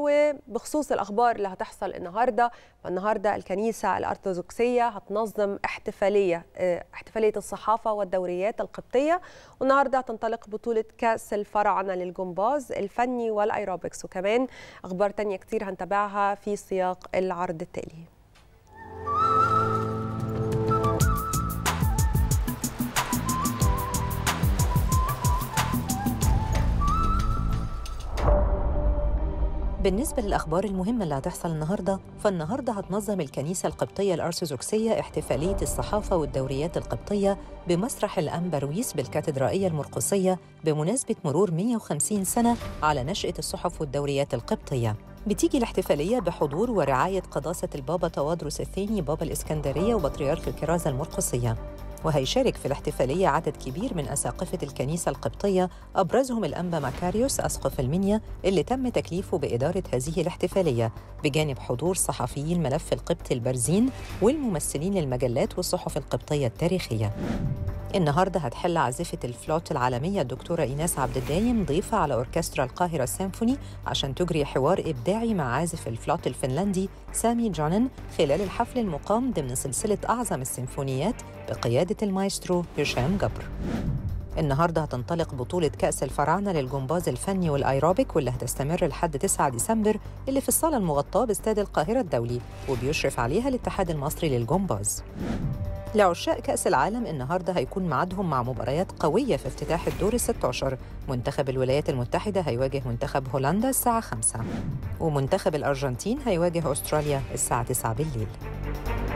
وبخصوص الأخبار اللي هتحصل النهاردة فالنهاردة الكنيسة الأرثوذكسية هتنظم احتفالية احتفالية الصحافة والدوريات القبطية والنهاردة هتنطلق بطولة كأس الفراعنة للجمباز الفني والأيروبكس وكمان أخبار تانية كتير هنتابعها في سياق العرض التالي بالنسبة للأخبار المهمة اللي هتحصل النهاردة فالنهاردة هتنظم الكنيسة القبطية الأرثوذكسية احتفالية الصحافة والدوريات القبطية بمسرح الأنبرويس بالكاتدرائية المرقسية بمناسبة مرور 150 سنة على نشأة الصحف والدوريات القبطية بتيجي الاحتفالية بحضور ورعاية قداسة البابا توادرس الثاني بابا الإسكندرية وبطريرك الكرازة المرقسية وهيشارك في الاحتفالية عدد كبير من أساقفة الكنيسة القبطية أبرزهم الأنبا ماكاريوس أسقف المنيا اللي تم تكليفه بإدارة هذه الاحتفالية بجانب حضور صحفيي الملف القبطي البرزين والممثلين للمجلات والصحف القبطية التاريخية النهارده هتحل عازفة الفلوت العالمية الدكتورة إيناس عبد الدايم ضيفة على أوركسترا القاهرة السيمفوني عشان تجري حوار إبداعي مع عازف الفلوت الفنلندي سامي جونن خلال الحفل المقام ضمن سلسلة أعظم السيمفونيات بقيادة المايسترو هشام جبر النهارده هتنطلق بطولة كأس الفراعنة للجمباز الفني والأيروبيك واللي هتستمر لحد 9 ديسمبر اللي في الصالة المغطاة باستاد القاهرة الدولي وبيشرف عليها الاتحاد المصري للجمباز. لعشاق كأس العالم النهارده هيكون ميعادهم مع مباريات قوية في افتتاح الدور ال 16 منتخب الولايات المتحدة هيواجه منتخب هولندا الساعة 5 ومنتخب الأرجنتين هيواجه أستراليا الساعة 9 بالليل